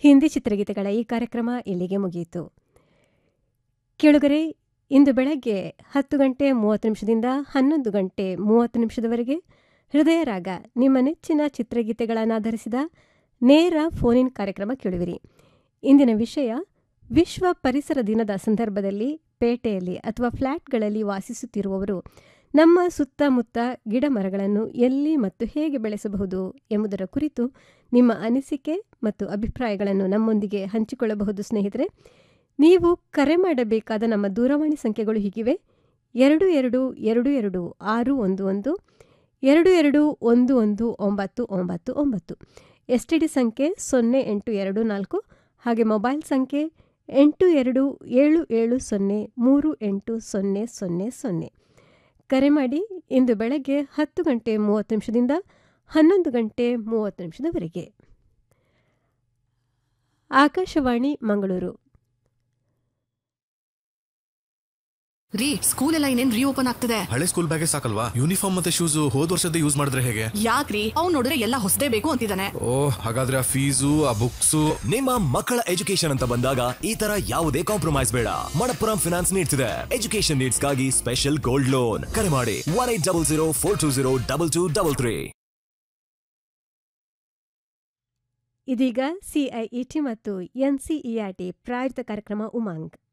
ಹಿಂದಿ ಚಿತ್ರಗೀತೆಗಳ ಈ ಕಾರ್ಯಕ್ರಮ ಇಲ್ಲಿಗೆ ಮುಗಿಯಿತು ಕೇಳುಗರೆ ಇಂದು ಬೆಳಗ್ಗೆ ಹತ್ತು ಗಂಟೆ ಮೂವತ್ತು ನಿಮಿಷದಿಂದ ಹನ್ನೊಂದು ಗಂಟೆ ಮೂವತ್ತು ನಿಮಿಷದವರೆಗೆ ಹೃದಯ ರಾಗ ನಿಮ್ಮ ನೆಚ್ಚಿನ ಚಿತ್ರಗೀತೆಗಳನ್ನಾಧರಿಸಿದ ನೇರ ಫೋನ್ ಕಾರ್ಯಕ್ರಮ ಕೇಳುವಿರಿ ಇಂದಿನ ವಿಷಯ ವಿಶ್ವ ಪರಿಸರ ದಿನದ ಸಂದರ್ಭದಲ್ಲಿ ಪೇಟೆಯಲ್ಲಿ ಅಥವಾ ಫ್ಲ್ಯಾಟ್ಗಳಲ್ಲಿ ವಾಸಿಸುತ್ತಿರುವವರು ನಮ್ಮ ಸುತ್ತಮುತ್ತ ಗಿಡ ಮರಗಳನ್ನು ಎಲ್ಲಿ ಮತ್ತು ಹೇಗೆ ಬೆಳೆಸಬಹುದು ಎಂಬುದರ ಕುರಿತು ನಿಮ್ಮ ಅನಿಸಿಕೆ ಮತ್ತು ಅಭಿಪ್ರಾಯಗಳನ್ನು ನಮ್ಮೊಂದಿಗೆ ಹಂಚಿಕೊಳ್ಳಬಹುದು ಸ್ನೇಹಿತರೆ ನೀವು ಕರೆ ಮಾಡಬೇಕಾದ ನಮ್ಮ ದೂರವಾಣಿ ಸಂಖ್ಯೆಗಳು ಹೀಗಿವೆ ಎರಡು ಎರಡು ಎರಡು ಎರಡು ಆರು ಒಂದು ಒಂದು ಎರಡು ಎರಡು ಒಂದು ಒಂದು ಒಂಬತ್ತು ಒಂಬತ್ತು ಒಂಬತ್ತು ಎಸ್ ಟಿ ಡಿ ಸಂಖ್ಯೆ ಸೊನ್ನೆ ಎಂಟು ಎರಡು ನಾಲ್ಕು ಹಾಗೆ ಮೊಬೈಲ್ ಸಂಖ್ಯೆ ಎಂಟು ಎರಡು ಏಳು ಏಳು ಸೊನ್ನೆ ಮೂರು ಎಂಟು ಸೊನ್ನೆ ಸೊನ್ನೆ ಸೊನ್ನೆ ಕರೆ ಮಾಡಿ ಇಂದು ಬೆಳಗ್ಗೆ ಹತ್ತು ಗಂಟೆ ಮೂವತ್ತು ನಿಮಿಷದಿಂದ ಹನ್ನೊಂದು ಗಂಟೆ ಮೂವತ್ತು ನಿಮಿಷದವರೆಗೆ ಆಕಾಶವಾಣಿ ಮಂಗಳೂರು ರೀ ಸ್ಕೂಲ್ ಎಲ್ಲ ಇನ್ನೇನ್ ರೀಓಪನ್ ಆಗ್ತದೆ ಹಳೆ ಸ್ಕೂಲ್ ಬ್ಯಾಗೇ ಸಾಕಲ್ವಾ ಯೂನಿಫಾರ್ಮ್ ಮತ್ತೆ ಶೂಸ್ ಹೋದ್ ವರ್ಷದ ಯೂಸ್ ಮಾಡಿದ್ರೆ ಹೇಗೆ ಯಾಕ್ರಿ ಅವ್ನ್ ನೋಡಿದ್ರೆ ಎಲ್ಲ ಹೊಸದೇ ಬೇಕು ಅಂತಿದ್ದಾನೆ ಓ ಹಾಗಾದ್ರೆ ಆ ಫೀಸು ಆ ಬುಕ್ಸು ನಿಮ್ಮ ಮಕ್ಕಳ ಎಜುಕೇಶನ್ ಅಂತ ಬಂದಾಗ ಈ ತರ ಯಾವುದೇ ಕಾಂಪ್ರಮೈಸ್ ಬೇಡ ಮಣಪ್ಪುರಂ ಫಿನಾನ್ಸ್ ನೀಡ್ತಿದೆ ಎಜುಕೇಶನ್ ನೀಡ್ಸ್ಗಾಗಿ ಸ್ಪೆಷಲ್ ಗೋಲ್ಡ್ ಲೋನ್ ಕರೆ ಮಾಡಿ one eight double zero four two zero double two double three ಇದೀಗ ಸಿಐಇಟಿ ಮತ್ತು ಎನ್ಸಿಇಆರ್ಟಿ ಪ್ರಾಯೋಜಿತ ಕಾರ್ಯಕ್ರಮ ಉಮಾಂಗ್